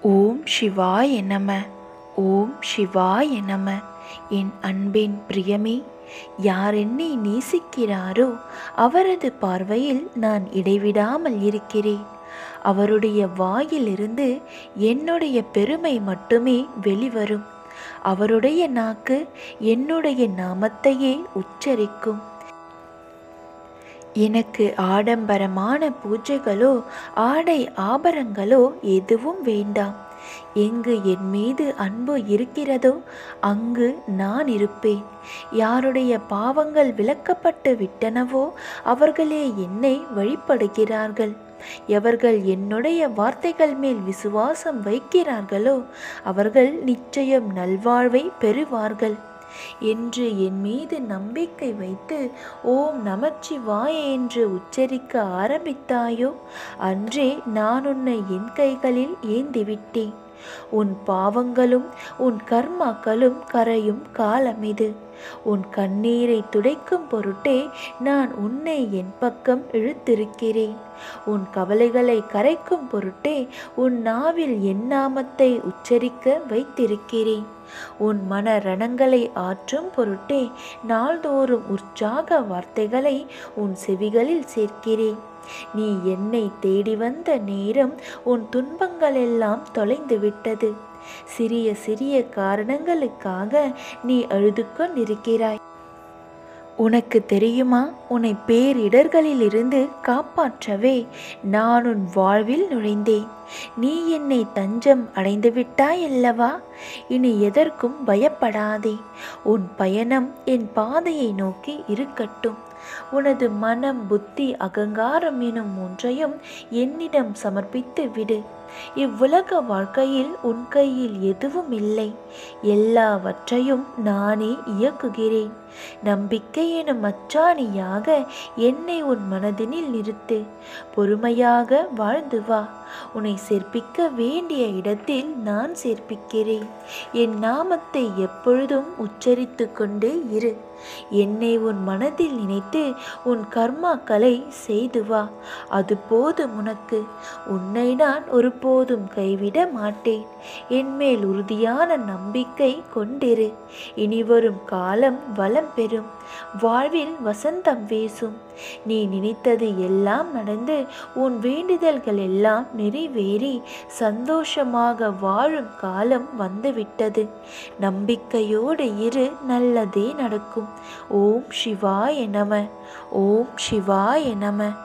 ஓம் சிவாய நம ஓம் சிவாய நம என் அன்பின் பிரியமே யார் என்னை நேசிக்கிறாரோ அவரது பார்வையில் நான் இடைவிடாமல் இருக்கிறேன் அவருடைய வாயிலிருந்து என்னுடைய பெருமை மட்டுமே வெளிவரும் அவருடைய நாக்கு என்னுடைய நாமத்தையே உச்சரிக்கும் எனக்கு ஆடம்பரமான பூஜைகளோ ஆடை ஆபரங்களோ எதுவும் வேண்டாம் எங்கு என் மீது அன்பு இருக்கிறதோ அங்கு நான் இருப்பேன் யாருடைய பாவங்கள் விலக்கப்பட்டு விட்டனவோ அவர்களே என்னை வழிபடுகிறார்கள் எவர்கள் என்னுடைய வார்த்தைகள் மேல் விசுவாசம் வைக்கிறார்களோ அவர்கள் நிச்சயம் நல்வாழ்வை பெறுவார்கள் என்று என் மீது நம்பிக்கை வைத்து ஓம் நமச்சிவாய என்று உச்சரிக்க ஆரம்பித்தாயோ அன்றே நான் உன்னை என் கைகளில் ஏந்திவிட்டேன் உன் பாவங்களும் உன் கர்மாக்களும் கரையும் காலம் இது உன் கண்ணீரை துடைக்கும் பொருட்டே நான் உன்னை என் பக்கம் இழுத்திருக்கிறேன் உன் கவலைகளை கரைக்கும் பொருட்டே உன் நாவில் என் நாமத்தை உச்சரிக்க வைத்திருக்கிறேன் உன் மன ரணங்களை ஆற்றும் பொருட்டே நாள்தோறும் உற்சாக வார்த்தைகளை உன் செவிகளில் சேர்க்கிறேன் நீ என்னை தேடி வந்த நேரம் உன் துன்பங்களெல்லாம் தொலைந்து விட்டது சிறிய சிறிய காரணங்களுக்காக நீ அழுது கொண்டிருக்கிறாய் உனக்கு தெரியுமா உன்னை பேரிடர்களிலிருந்து காப்பாற்றவே நான் உன் வாழ்வில் நுழைந்தேன் நீ என்னை தஞ்சம் அடைந்து விட்டாய் அல்லவா இனி எதற்கும் பயப்படாதே உன் பயணம் என் பாதையை நோக்கி இருக்கட்டும் உனது மனம் புத்தி அகங்காரம் எனும் ஒன்றையும் என்னிடம் சமர்ப்பித்து விடு இவ்வுலக வாழ்க்கையில் உன் கையில் எதுவும் இல்லை எல்லாவற்றையும் நானே இயக்குகிறேன் நம்பிக்கை எனும் அச்சாணியாக என்னை உன் மனதினில் நிறுத்து பொறுமையாக வாழ்ந்து வா உன்னை சேர்ப்பிக்க வேண்டிய இடத்தில் நான் சேர்ப்பிக்கிறேன் என் நாமத்தை எப்பொழுதும் உச்சரித்து கொண்டே இரு என்னை உன் மனதில் நினைத்து உன் கர்மாக்களை செய்து வா அது போதும் உனக்கு உன்னை நான் ஒருபோதும் கைவிட மாட்டேன் என்மேல் உறுதியான நம்பிக்கை கொண்டிரு இனிவரும் காலம் வளம் பெறும் வாழ்வில் வசந்தம் வீசும் நீ நினைத்தது எல்லாம் நடந்து உன் வேண்டுதல்கள் எல்லாம் நிறைவேறி சந்தோஷமாக வாழும் காலம் வந்துவிட்டது நம்பிக்கையோடு இரு நல்லதே நடக்கும் ஓம் சிவாய நம ஓம் சிவாய நம